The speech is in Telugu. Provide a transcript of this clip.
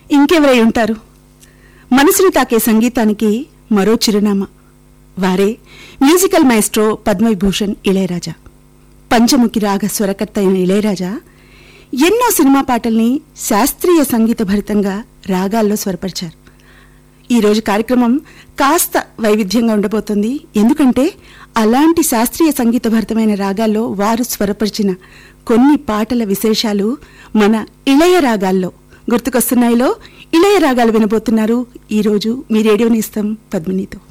ఇంకెవరై ఉంటారు మనసును తాకే సంగీతానికి మరో చిరునామా వారే మ్యూజికల్ మైస్ట్రో పద్మవిభూషణ్ ఇళయరాజా పంచముఖి రాగ స్వరకర్త అయిన ఇళయరాజా ఎన్నో సినిమా పాటల్ని శాస్త్రీయ సంగీత భరితంగా రాగాల్లో స్వరపరిచారు ఈ రోజు కార్యక్రమం కాస్త వైవిధ్యంగా ఉండబోతుంది ఎందుకంటే అలాంటి శాస్త్రీయ సంగీత భరితమైన రాగాల్లో వారు స్వరపరిచిన కొన్ని పాటల విశేషాలు మన ఇళయ రాగాల్లో గుర్తుకొస్తున్నాయిలో ఇళయ రాగాలు వినబోతున్నారు ఈ రోజు మీ రేడియో నేస్తం పద్మినితో